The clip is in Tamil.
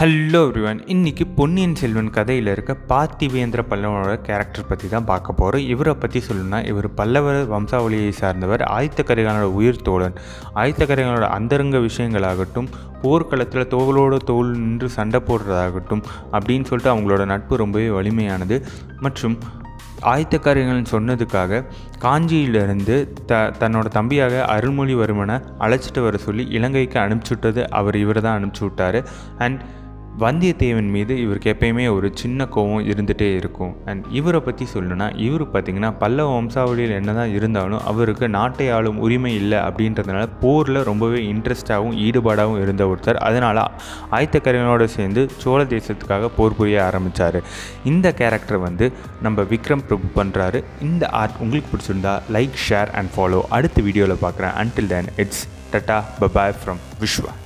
ஹலோ எவ்ரிவன் இன்னைக்கு பொன்னியின் செல்வன் கதையில் இருக்க பார்த்திவேந்திர பல்லவனோட கேரக்டர் பற்றி தான் பார்க்க போகிறோம் இவரை பற்றி சொல்லணும்னா இவர் பல்லவர் வம்சாவளியை சார்ந்தவர் ஆதித்த கரிகாலனோட உயிர் தோழன் ஆதித்த கரிகாலனோட அந்தரங்க விஷயங்களாகட்டும் போர்க்களத்தில் தோளோட தோல் நின்று சண்டை போடுறதாகட்டும் அப்படின்னு சொல்லிட்டு அவங்களோட நட்பு ரொம்பவே வலிமையானது மற்றும் ஆயத்தக்காரர்கள் சொன்னதுக்காக காஞ்சியிலிருந்து த தன்னோட தம்பியாக அருள்மொழிவர்மனை அழைச்சிட்டு வர சொல்லி இலங்கைக்கு அனுப்பிச்சுட்டது அவர் இவர் தான் அனுப்பிச்சி விட்டார் அண்ட் வந்தியத்தேவன் மீது இவருக்கு எப்பயுமே ஒரு சின்ன கோவம் இருந்துகிட்டே இருக்கும் அண்ட் இவரை பற்றி சொல்லணும்னா இவர் பார்த்திங்கன்னா பல்லவ வம்சாவளியில் என்ன தான் இருந்தாலும் அவருக்கு நாட்டை ஆளும் உரிமை இல்லை அப்படின்றதுனால போரில் ரொம்பவே இன்ட்ரெஸ்டாகவும் ஈடுபாடாகவும் இருந்த ஒருத்தர் அதனால் ஆயத்தக்கரையனோட சேர்ந்து சோழ தேசத்துக்காக போர் புரிய ஆரம்பித்தார் இந்த கேரக்டர் வந்து நம்ம விக்ரம் பிரபு பண்ணுறாரு இந்த ஆர்ட் உங்களுக்கு பிடிச்சிருந்தா லைக் ஷேர் அண்ட் ஃபாலோ அடுத்த வீடியோவில் பார்க்குறேன் until then it's tata bye bye from Vishwa